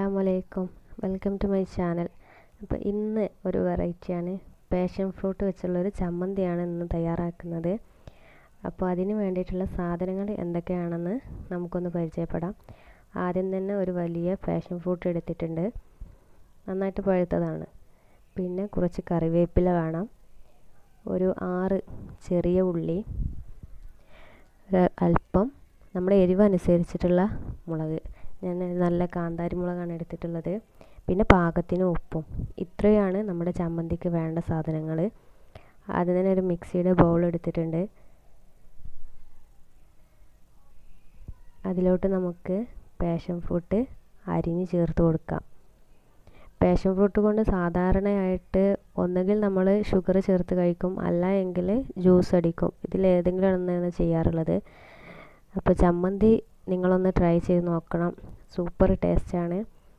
അസ്സലാമലൈക്കും welcome to my channel അപ്പോൾ ഇന്ന് ഒരു വെറൈറ്റിയാണ് പാഷൻ ഫ്രൂട്ട് വെച്ചുള്ളൊരു ചമ്മന്തിയാണ് ഇന്ന് തയ്യാറാക്കുന്നത് അപ്പോൾ അതിന് വേണ്ടിയിട്ടുള്ള സാധനങ്ങൾ എന്തൊക്കെയാണെന്ന് നമുക്കൊന്ന് പരിചയപ്പെടാം ആദ്യം തന്നെ ഒരു വലിയ പാഷൻ ഫ്രൂട്ട് എടുത്തിട്ടുണ്ട് നന്നായിട്ട് പഴുത്തതാണ് പിന്നെ കുറച്ച് കറിവേപ്പില വേണം ഒരു ആറ് ചെറിയ ഉള്ളി അല്പം നമ്മുടെ എരിവ് അനുസരിച്ചിട്ടുള്ള മുളക് ഞാൻ നല്ല കാന്താരി മുളകാണ് എടുത്തിട്ടുള്ളത് പിന്നെ പാകത്തിന് ഉപ്പും ഇത്രയാണ് നമ്മുടെ ചമ്മന്തിക്ക് വേണ്ട സാധനങ്ങൾ ആദ്യം തന്നെ ഒരു മിക്സിയുടെ ബൗൾ എടുത്തിട്ടുണ്ട് അതിലോട്ട് നമുക്ക് പാഷൻ ഫ്രൂട്ട് അരിഞ്ഞ് ചേർത്ത് കൊടുക്കാം പാഷൻ ഫ്രൂട്ട് കൊണ്ട് സാധാരണയായിട്ട് ഒന്നുകിൽ നമ്മൾ ഷുഗർ ചേർത്ത് കഴിക്കും അല്ല എങ്കിൽ ജ്യൂസ് അടിക്കും ഇതിലേതെങ്കിലും ഒന്നാണ് ചെയ്യാറുള്ളത് അപ്പോൾ ചമ്മന്തി നിങ്ങളൊന്ന് ട്രൈ ചെയ്ത് നോക്കണം സൂപ്പർ ടേസ്റ്റാണ്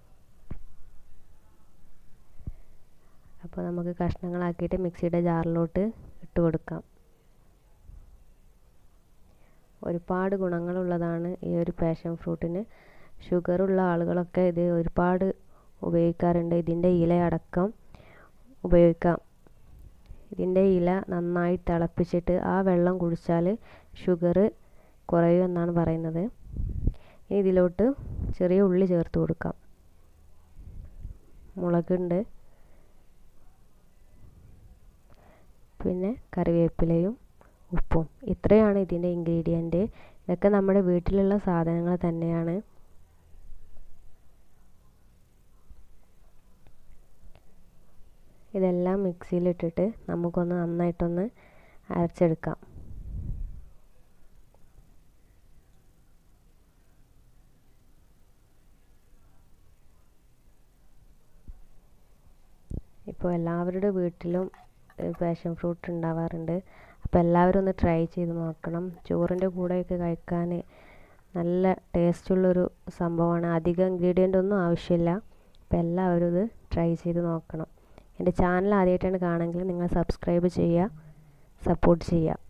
അപ്പോൾ നമുക്ക് കഷ്ണങ്ങളാക്കിയിട്ട് മിക്സിയുടെ ജാറിലോട്ട് ഇട്ട് കൊടുക്കാം ഒരുപാട് ഗുണങ്ങളുള്ളതാണ് ഈ ഒരു പാഷൻ ഫ്രൂട്ടിന് ഷുഗറുള്ള ആളുകളൊക്കെ ഇത് ഒരുപാട് ഉപയോഗിക്കാറുണ്ട് ഇതിൻ്റെ ഇല അടക്കം ഉപയോഗിക്കാം ഇതിൻ്റെ ഇല നന്നായി തിളപ്പിച്ചിട്ട് ആ വെള്ളം കുടിച്ചാൽ ഷുഗർ കുറയും എന്നാണ് പറയുന്നത് ഇനി ഇതിലോട്ട് ചെറിയ ഉള്ളി ചേർത്ത് കൊടുക്കാം മുളകുണ്ട് പിന്നെ കറിവേപ്പിലയും ഉപ്പും ഇത്രയാണ് ഇതിൻ്റെ ഇൻഗ്രീഡിയൻറ്റ് ഇതൊക്കെ നമ്മുടെ വീട്ടിലുള്ള സാധനങ്ങൾ തന്നെയാണ് ഇതെല്ലാം മിക്സിയിലിട്ടിട്ട് നമുക്കൊന്ന് നന്നായിട്ടൊന്ന് അരച്ചെടുക്കാം ഇപ്പോൾ എല്ലാവരുടെ വീട്ടിലും പാഷൻ ഫ്രൂട്ട് ഉണ്ടാവാറുണ്ട് അപ്പോൾ എല്ലാവരും ഒന്ന് ട്രൈ ചെയ്ത് നോക്കണം ചോറിൻ്റെ കൂടെയൊക്കെ കഴിക്കാൻ നല്ല ടേസ്റ്റുള്ളൊരു സംഭവമാണ് അധികം ഇൻഗ്രീഡിയൻ്റ് ഒന്നും ആവശ്യമില്ല അപ്പോൾ എല്ലാവരും ഇത് ട്രൈ ചെയ്ത് നോക്കണം എൻ്റെ ചാനൽ ആദ്യമായിട്ടാണ് കാണുമെങ്കിൽ നിങ്ങൾ സബ്സ്ക്രൈബ് ചെയ്യുക സപ്പോർട്ട് ചെയ്യുക